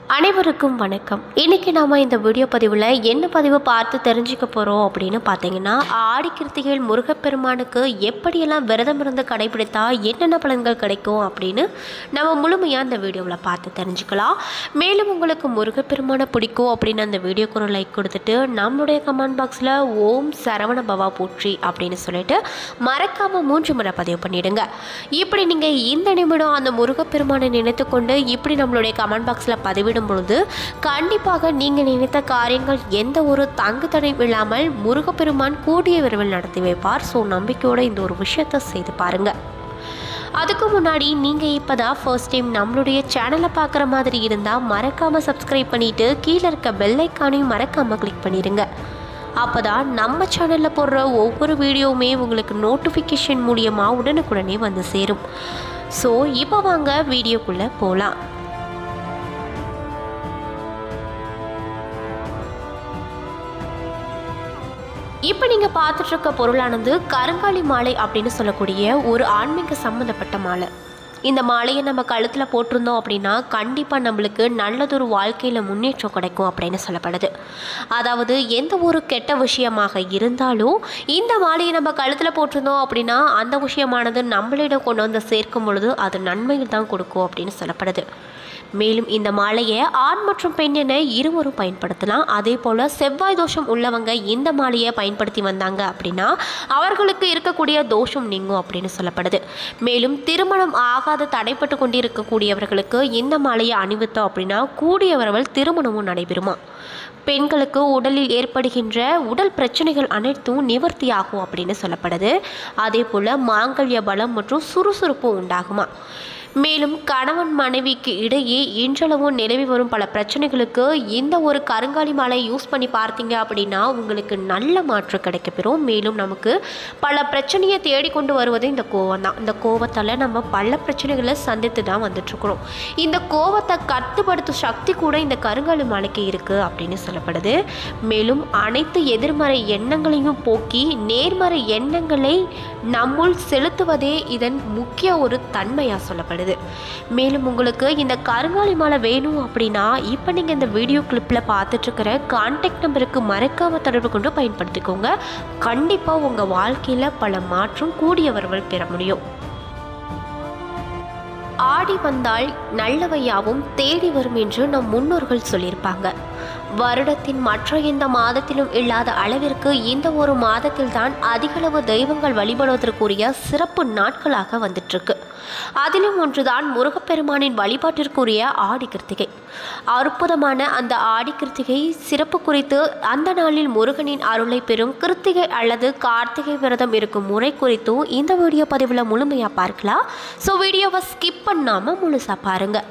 அனைவருக்கும் வணக்கம் இன்னைக்கு நாம இந்த வீடியோ பதிவில் என்ன பதிவு பார்த்து தெரிஞ்சுக்க போகிறோம் அப்படின்னு பார்த்தீங்கன்னா ஆடி கிருத்திகையில் முருகப்பெருமானுக்கு எப்படியெல்லாம் விரதம் இருந்து கடைபிடித்தா என்னென்ன பலன்கள் கிடைக்கும் அப்படின்னு நம்ம முழுமையாக இந்த வீடியோவில் பார்த்து தெரிஞ்சுக்கலாம் மேலும் உங்களுக்கு முருகப்பெருமானை பிடிக்கும் அப்படின்னு அந்த வீடியோக்கு ஒரு லைக் கொடுத்துட்டு நம்மளுடைய கமெண்ட் பாக்ஸில் ஓம் சரவண பவா போற்றி அப்படின்னு சொல்லிட்டு மறக்காமல் மூன்று முறை பதிவு பண்ணிடுங்க இப்படி நீங்கள் இந்த நிமிடம் அந்த முருகப்பெருமானை நினைத்து கொண்டு இப்படி நம்மளுடைய கமெண்ட் பாக்ஸில் பதிவிடும் பொழுது கண்டிப்பாக நீங்கள் நினைத்த காரியங்கள் எந்த ஒரு தங்கு தடையும் இல்லாமல் முருகப்பெருமான் கூடிய விரைவில் நடத்தி வைப்பார் ஸோ நம்பிக்கையோட இந்த ஒரு விஷயத்தை செய்து பாருங்க அதுக்கு முன்னாடி நீங்கள் இப்போ தான் ஃபர்ஸ்ட் டைம் நம்மளுடைய சேனலை பார்க்குற மாதிரி இருந்தால் மறக்காமல் சப்ஸ்கிரைப் பண்ணிவிட்டு கீழே இருக்க பெல் ஐக்கானையும் மறக்காமல் கிளிக் பண்ணிடுங்க அப்போ தான் நம்ம சேனலில் போடுற ஒவ்வொரு வீடியோவுமே உங்களுக்கு நோட்டிஃபிகேஷன் மூலியமாக உடனுக்குடனே வந்து சேரும் ஸோ இப்போ வாங்க வீடியோக்குள்ளே போகலாம் இப்போ நீங்கள் பார்த்துட்டு இருக்க பொருளானது கருங்காலி மாலை அப்படின்னு சொல்லக்கூடிய ஒரு ஆன்மீக சம்மந்தப்பட்ட மாலை இந்த மாலையை நம்ம கழுத்தில் போட்டிருந்தோம் அப்படின்னா கண்டிப்பாக நம்மளுக்கு நல்லதொரு வாழ்க்கையில் முன்னேற்றம் கிடைக்கும் அப்படின்னு சொல்லப்படுது அதாவது எந்த ஒரு கெட்ட விஷயமாக இருந்தாலும் இந்த மாலையை நம்ம கழுத்தில் போட்டிருந்தோம் அப்படின்னா அந்த விஷயமானது நம்மளிடம் கொண்டு வந்து சேர்க்கும் பொழுது அது நன்மையில் தான் கொடுக்கும் அப்படின்னு சொல்லப்படுது மேலும் இந்த மாலையை ஆண் மற்றும் பெண் என இருவரும் பயன்படுத்தலாம் அதே போல் செவ்வாய் தோஷம் உள்ளவங்க இந்த மாலையை பயன்படுத்தி வந்தாங்க அப்படின்னா அவர்களுக்கு இருக்கக்கூடிய தோஷம் நீங்கும் அப்படின்னு சொல்லப்படுது மேலும் திருமணம் ஆகாத தடைப்பட்டு கொண்டிருக்கக்கூடியவர்களுக்கு இந்த மாலையை அணிவித்தோம் அப்படின்னா கூடிய வரவல் திருமணமும் நடைபெறுமா பெண்களுக்கு உடலில் ஏற்படுகின்ற உடல் பிரச்சனைகள் அனைத்தும் நிவர்த்தியாகும் அப்படின்னு சொல்லப்படுது அதே போல் மாங்கல்ய பலம் மற்றும் சுறுசுறுப்பு உண்டாகுமா மேலும் கணவன் மனைவிக்கு இடையே இன்றளவும் நிலவி வரும் பல பிரச்சனைகளுக்கு இந்த ஒரு கருங்காலி மாலை யூஸ் பண்ணி பார்த்தீங்க அப்படின்னா உங்களுக்கு நல்ல மாற்றம் கிடைக்கப்பெறும் மேலும் நமக்கு பல பிரச்சனையை தேடிக்கொண்டு வருவது இந்த கோவம் தான் இந்த கோவத்தால் நம்ம பல பிரச்சனைகளை சந்தித்து தான் வந்துட்டுருக்குறோம் இந்த கோவத்தை கட்டுப்படுத்தும் சக்தி கூட இந்த கருங்காலி மாலைக்கு இருக்குது அப்படின்னு சொல்லப்படுது மேலும் அனைத்து எதிர்மறை எண்ணங்களையும் போக்கி நேர்மறை எண்ணங்களை நம்முள் செலுத்துவதே இதன் முக்கிய ஒரு தன்மையாக சொல்லப்படுது மேலும் உங்களுக்கு இந்த கருங்காலி மாலை வேணும் அப்படின்னா இப்போ நீங்கள் இந்த வீடியோ கிளிப்பில் பார்த்துட்ருக்கிற கான்டாக்ட் நம்பருக்கு மறக்காமல் தொடர்பு கொண்டு பயன்படுத்திக்கோங்க கண்டிப்பாக உங்கள் வாழ்க்கையில் பல மாற்றம் கூடிய வரவல் பெற முடியும் ஆடி வந்தால் நல்லவையாவும் தேடி வரும் என்று நம் முன்னோர்கள் சொல்லியிருப்பாங்க வருடத்தின் மற்ற எந்த மாதத்திலும் இல்லாத அளவிற்கு இந்த ஒரு மாதத்தில் தான் அதிகளவு தெய்வங்கள் வழிபடுவதற்குரிய சிறப்பு நாட்களாக வந்துட்டுருக்கு அதிலும் ஒன்றுதான் முருகப்பெருமானின் வழிபாட்டிற்குரிய ஆடி கிருத்திகை அற்புதமான அந்த ஆடி கிருத்திகை சிறப்பு குறித்து அந்த நாளில் முருகனின் அருளை பெறும் கிருத்திகை அல்லது கார்த்திகை விரதம் இருக்கும் முறை குறித்தும் இந்த வீடியோ பதிவில் முழுமையாக பார்க்கலாம் ஸோ வீடியோவை ஸ்கிப் பண்ணாமல் முழுசாக பாருங்கள்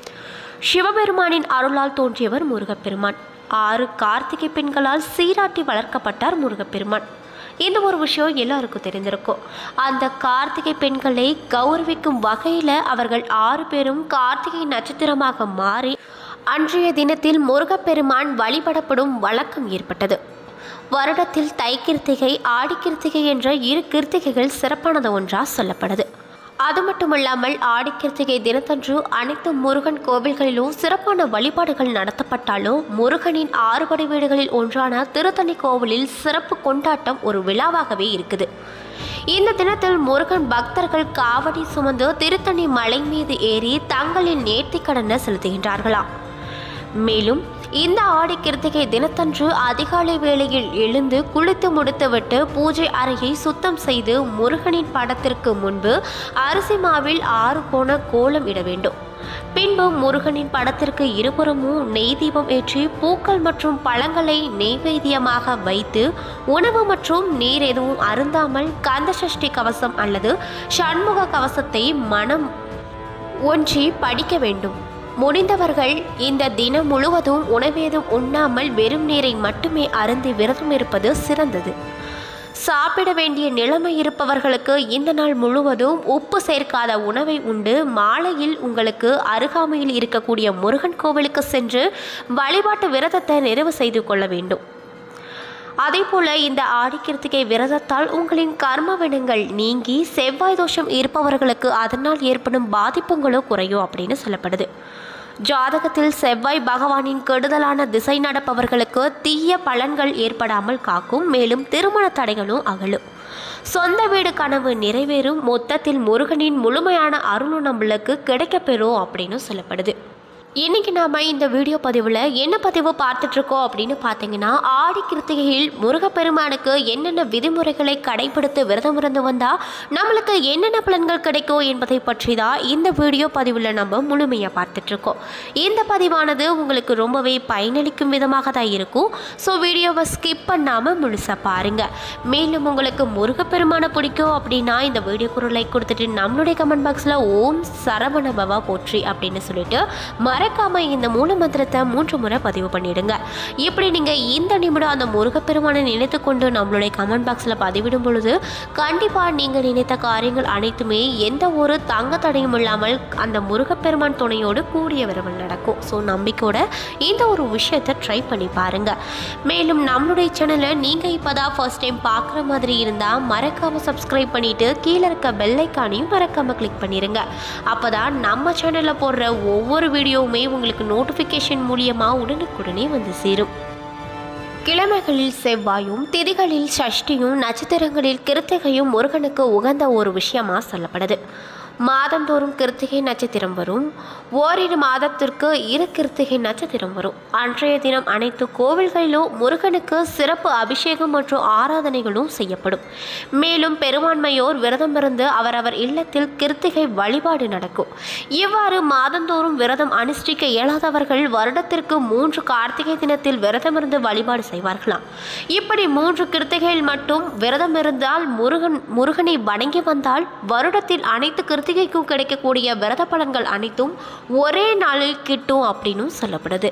சிவபெருமானின் அருளால் தோன்றியவர் முருகப்பெருமான் ஆறு கார்த்திகை பெண்களால் சீராட்டி வளர்க்கப்பட்டார் முருகப்பெருமான் இந்த ஒரு விஷயம் எல்லாருக்கும் தெரிந்திருக்கும் அந்த கார்த்திகை பெண்களை கௌரவிக்கும் வகையில் அவர்கள் ஆறு பேரும் கார்த்திகை நட்சத்திரமாக மாறி அன்றைய தினத்தில் முருகப்பெருமான் வழிபடப்படும் வழக்கம் ஏற்பட்டது வருடத்தில் தை கிருத்திகை ஆடி கிருத்திகை என்ற இரு கிருத்திகைகள் சிறப்பானது ஒன்றாக சொல்லப்படுது அது மட்டுமல்லாமல் ஆடி கிருத்திகை தினத்தன்று அனைத்து முருகன் கோவில்களிலும் சிறப்பான வழிபாடுகள் நடத்தப்பட்டாலும் முருகனின் ஆறுபடை வீடுகளில் ஒன்றான திருத்தணி கோவிலில் சிறப்பு கொண்டாட்டம் ஒரு விழாவாகவே இருக்குது இந்த தினத்தில் முருகன் பக்தர்கள் காவடி சுமந்து திருத்தணி மலை மீது ஏறி தங்களின் நேர்த்திக்கடனை செலுத்துகின்றார்களாம் மேலும் இந்த ஆடி கிருத்திகை தினத்தன்று அதிகாலை வேளையில் எழுந்து குளித்து முடித்துவிட்டு பூஜை அறையை சுத்தம் செய்து முருகனின் படத்திற்கு முன்பு அரிசி மாவில் ஆறு கோண கோலம் இட வேண்டும் பின்பு முருகனின் படத்திற்கு இருபுறமும் நெய் தீபம் ஏற்றி பூக்கள் மற்றும் பழங்களை நெய்வேத்தியமாக வைத்து உணவு மற்றும் நீர் எதுவும் அருந்தாமல் கந்தசஷ்டி கவசம் அல்லது சண்முக கவசத்தை மனம் ஒன்றி படிக்க வேண்டும் முடிந்தவர்கள் இந்த தினம் முழுவதும் உணவேதும் உண்ணாமல் வெறும் நீரை மட்டுமே அருந்தி விரதம் இருப்பது சிறந்தது சாப்பிட வேண்டிய நிலைமை இருப்பவர்களுக்கு இந்த நாள் முழுவதும் உப்பு சேர்க்காத உணவை உண்டு மாலையில் உங்களுக்கு அருகாமையில் இருக்கக்கூடிய முருகன் கோவிலுக்கு சென்று வழிபாட்டு விரதத்தை நிறைவு செய்து கொள்ள வேண்டும் அதேபோல இந்த ஆடி கிருத்திகை விரதத்தால் உங்களின் கர்ம வினங்கள் நீங்கி செவ்வாய் தோஷம் இருப்பவர்களுக்கு அதனால் ஏற்படும் பாதிப்புகளோ குறையும் அப்படின்னு சொல்லப்படுது ஜாதகத்தில் செவ்வாய் பகவானின் கெடுதலான திசை நடப்பவர்களுக்கு தீய பலன்கள் ஏற்படாமல் காக்கும் மேலும் திருமண தடைகளும் அகலும் சொந்த வீடு கனவு நிறைவேறும் மொத்தத்தில் முருகனின் முழுமையான அருளும் நம்மளுக்கு கிடைக்கப்பெறும் அப்படின்னு சொல்லப்படுது இன்னைக்கு நாம இந்த வீடியோ பதிவில் என்ன பதிவு பார்த்துட்டு இருக்கோம் அப்படின்னு பார்த்தீங்கன்னா ஆடி கிருத்திகையில் முருகப்பெருமானுக்கு என்னென்ன விதிமுறைகளை கடைபிடித்து விரதம் இருந்து வந்தா நம்மளுக்கு என்னென்ன பலன்கள் கிடைக்கும் என்பதை பற்றி தான் இந்த வீடியோ பதிவில் நம்ம முழுமையாக பார்த்துட்டு இருக்கோம் இந்த பதிவானது உங்களுக்கு ரொம்பவே பயனளிக்கும் விதமாக தான் இருக்கும் ஸோ வீடியோவை ஸ்கிப் பண்ணாமல் முழுசாக பாருங்க மேலும் உங்களுக்கு முருகப்பெருமானை பிடிக்கும் அப்படின்னா இந்த வீடியோக்கு ஒரு லைக் கொடுத்துட்டு நம்மளுடைய கமெண்ட் பாக்ஸில் ஓம் சரவண பவா போற்றி அப்படின்னு சொல்லிட்டு மறக்காம இந்த மூல மந்திரத்தை மூன்று முறை பதிவு பண்ணிடுங்க இப்படி நீங்க இந்த நிமிடம் அந்த முருகப்பெருமானை நினைத்து கொண்டு நம்மளுடைய கமெண்ட் பாக்ஸில் பதிவிடும் பொழுது கண்டிப்பா நீங்க நினைத்த காரியங்கள் அனைத்துமே எந்த ஒரு தங்க தடையும் இல்லாமல் அந்த முருகப்பெருமான் துணையோடு கூடிய விரைவில் நடக்கும் ஸோ நம்பிக்கையோட இந்த ஒரு விஷயத்தை ட்ரை பண்ணி பாருங்க மேலும் நம்மளுடைய சேனலை நீங்க இப்பதான் ஃபர்ஸ்ட் டைம் பார்க்குற மாதிரி இருந்தா மறக்காம சப்ஸ்கிரைப் பண்ணிட்டு கீழே இருக்க பெல் ஐக்கானையும் மறக்காம கிளிக் பண்ணிருங்க அப்பதான் நம்ம சேனல்ல போடுற ஒவ்வொரு வீடியோவுமே உங்களுக்கு நோட்டிஃபிகேஷன் மூலியமா உடனுக்குடனே வந்து சேரும் கிழமைகளில் செவ்வாயும் திதிகளில் சஷ்டியும் நட்சத்திரங்களில் கிருத்திகையும் முருகனுக்கு உகந்த ஒரு விஷயமா சொல்லப்படுது மாதந்தோறும் கிருத்திகை நட்சத்திரம் வரும் ஓரிரு மாதத்திற்கு இரு கிருத்திகை நட்சத்திரம் வரும் அன்றைய தினம் அனைத்து கோவில்களிலும் முருகனுக்கு சிறப்பு அபிஷேகம் மற்றும் ஆராதனைகளும் செய்யப்படும் மேலும் பெரும்பான்மையோர் விரதம் இருந்து அவரவர் இல்லத்தில் கிருத்திகை வழிபாடு நடக்கும் இவ்வாறு மாதந்தோறும் விரதம் அனுஷ்டிக்க இயலாதவர்கள் வருடத்திற்கு மூன்று கார்த்திகை தினத்தில் விரதம் இருந்து வழிபாடு செய்வார்களாம் இப்படி மூன்று கிருத்திகையில் மட்டும் விரதம் இருந்தால் முருகன் முருகனை வணங்கி வந்தால் வருடத்தில் அனைத்து கிருத்திகைக்கும் கிடைக்கக்கூடிய விரத பலன்கள் அனைத்தும் ஒரே நாளில் கிட்டும் அப்படின்னு சொல்லப்படுது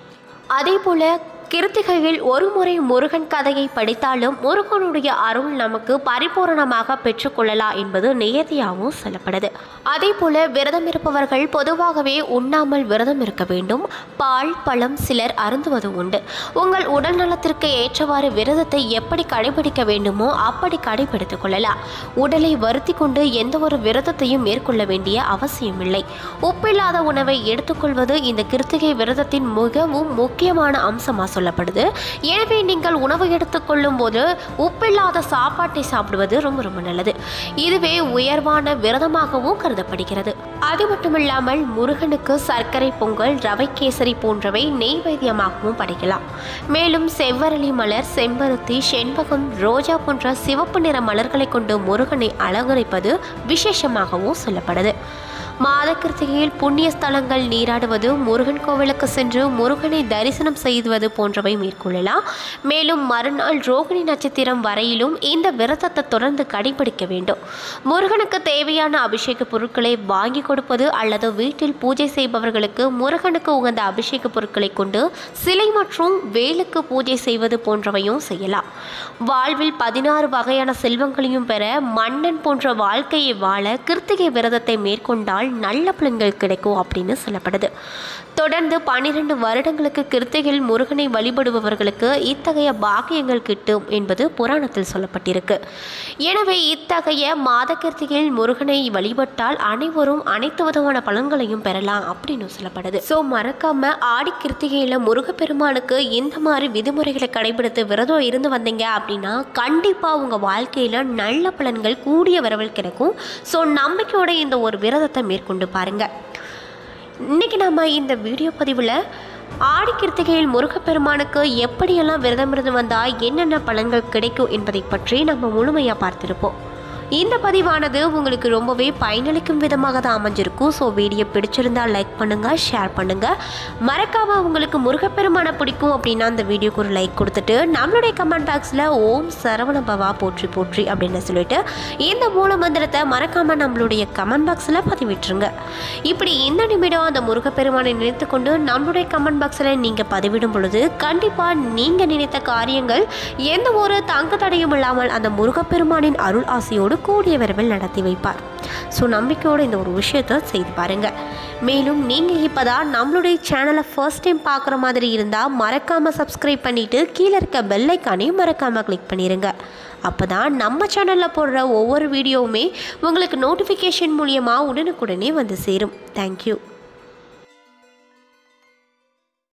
அதே போல கிருத்திகையில் ஒரு முறை முருகன் கதையை படித்தாலும் முருகனுடைய அருள் நமக்கு பரிபூரணமாக பெற்றுக்கொள்ளலாம் என்பது நியதியாகவும் சொல்லப்படுது அதே போல விரதம் இருப்பவர்கள் பொதுவாகவே உண்ணாமல் விரதம் இருக்க வேண்டும் பால் பழம் சிலர் அருந்துவது உண்டு உங்கள் உடல் நலத்திற்கு ஏற்றவாறு விரதத்தை எப்படி கடைபிடிக்க வேண்டுமோ அப்படி கடைபிடித்துக் கொள்ளலாம் உடலை வருத்தி கொண்டு எந்த ஒரு விரதத்தையும் மேற்கொள்ள வேண்டிய அவசியமில்லை உப்பில்லாத உணவை எடுத்துக்கொள்வது இந்த கிருத்திகை விரதத்தின் மிகவும் முக்கியமான அம்சமாக சொல்லப்படுது எனவே நீங்கள் உணவு எடுத்துக்கொள்ளும் போது உப்பில்லாத சாப்பாட்டை சாப்பிடுவது ரொம்ப ரொம்ப நல்லது இதுவே உயர்வான விரதமாகவும் கருதப்படுகிறது அது மட்டுமில்லாமல் முருகனுக்கு சர்க்கரை பொங்கல் ரவை கேசரி போன்றவை நெய்வேத்தியமாகவும் படைக்கலாம் மேலும் செவ்வரளி மலர் செம்பருத்தி செண்பகம் ரோஜா போன்ற சிவப்பு நிற மலர்களை கொண்டு முருகனை அலங்கரிப்பது விசேஷமாகவும் சொல்லப்படுது மாத கிருத்திகையில் புண்ணிய ஸ்தலங்கள் நீராடுவது முருகன் கோவிலுக்கு சென்று முருகனை தரிசனம் செய்வது போன்றவை மேற்கொள்ளலாம் மேலும் மறுநாள் ரோகிணி நட்சத்திரம் வரையிலும் இந்த விரதத்தை தொடர்ந்து கடைபிடிக்க வேண்டும் முருகனுக்கு தேவையான அபிஷேக பொருட்களை வாங்கி கொடுப்பது அல்லது வீட்டில் பூஜை செய்பவர்களுக்கு முருகனுக்கு உகந்த அபிஷேக பொருட்களை கொண்டு சிலை மற்றும் வேலுக்கு பூஜை செய்வது போன்றவையும் செய்யலாம் வாழ்வில் பதினாறு வகையான செல்வங்களையும் பெற மன்னன் போன்ற வாழ்க்கையை வாழ கிருத்திகை விரதத்தை மேற்கொண்டால் நல்ல பலன்கள் கிடைக்கும் அப்படின்னு சொல்லப்படுது தொடர்ந்து பன்னிரண்டு வருடங்களுக்கு கிருத்திகையில் முருகனை வழிபடுபவர்களுக்கு இத்தகைய பாக்கியங்கள் கிட்டும் என்பது புராணத்தில் சொல்லப்பட்டிருக்கு எனவே இத்தகைய மாத கிருத்திகையில் முருகனை வழிபட்டால் அனைவரும் அனைத்து விதமான பலன்களையும் பெறலாம் அப்படின்னு சொல்லப்படுது ஸோ மறக்காம ஆடி கிருத்திகையில் முருகப்பெருமானுக்கு இந்த மாதிரி விதிமுறைகளை கடைபிடித்து விரதம் இருந்து வந்தீங்க அப்படின்னா கண்டிப்பாக உங்கள் வாழ்க்கையில் நல்ல பலன்கள் கூடிய வரவில் கிடைக்கும் ஸோ நம்பிக்கையோட இந்த ஒரு விரதத்தை மேற்கொண்டு பாருங்கள் இன்றைக்கி நம்ம இந்த வீடியோ பதிவில் ஆடி கிருத்திகையில் முருகப்பெருமானுக்கு எப்படியெல்லாம் விரதம் இருந்து வந்தால் என்னென்ன பலன்கள் கிடைக்கும் என்பதை பற்றி நம்ம முழுமையாக பார்த்துருப்போம் இந்த பதிவானது உங்களுக்கு ரொம்பவே பயனளிக்கும் விதமாக தான் அமைஞ்சிருக்கும் ஸோ வீடியோ பிடிச்சிருந்தா லைக் பண்ணுங்கள் ஷேர் பண்ணுங்கள் மறக்காம உங்களுக்கு முருகப்பெருமானை பிடிக்கும் அப்படின்னா அந்த வீடியோக்கு ஒரு லைக் கொடுத்துட்டு நம்மளுடைய கமெண்ட் பாக்ஸில் ஓம் சரவண பவா போற்றி போற்றி அப்படின்னு சொல்லிட்டு இந்த மூல மந்திரத்தை மறக்காம நம்மளுடைய கமெண்ட் பாக்ஸில் பதிவிட்டுருங்க இப்படி இந்த நிமிடம் அந்த முருகப்பெருமானை நினைத்து கொண்டு நம்மளுடைய கமெண்ட் பாக்ஸில் நீங்கள் பதிவிடும் பொழுது கண்டிப்பாக நீங்கள் நினைத்த காரியங்கள் எந்த ஒரு தங்க தடையும் இல்லாமல் அந்த முருகப்பெருமானின் அருள் ஆசையோடு கூடிய விரைவில் நடத்தி வைப்பார் ஸோ நம்பிக்கையோடு இந்த ஒரு விஷயத்தை செய்து பாருங்கள் மேலும் நீங்கள் இப்போ தான் நம்மளுடைய சேனலை ஃபர்ஸ்ட் டைம் பார்க்குற மாதிரி இருந்தால் மறக்காமல் சப்ஸ்கிரைப் பண்ணிவிட்டு கீழே இருக்க பெல் ஐக்கானையும் மறக்காமல் கிளிக் பண்ணிடுங்க அப்போ தான் நம்ம சேனலில் போடுற ஒவ்வொரு வீடியோவுமே உங்களுக்கு நோட்டிஃபிகேஷன் மூலியமாக உடனுக்குடனே வந்து சேரும் தேங்க்யூ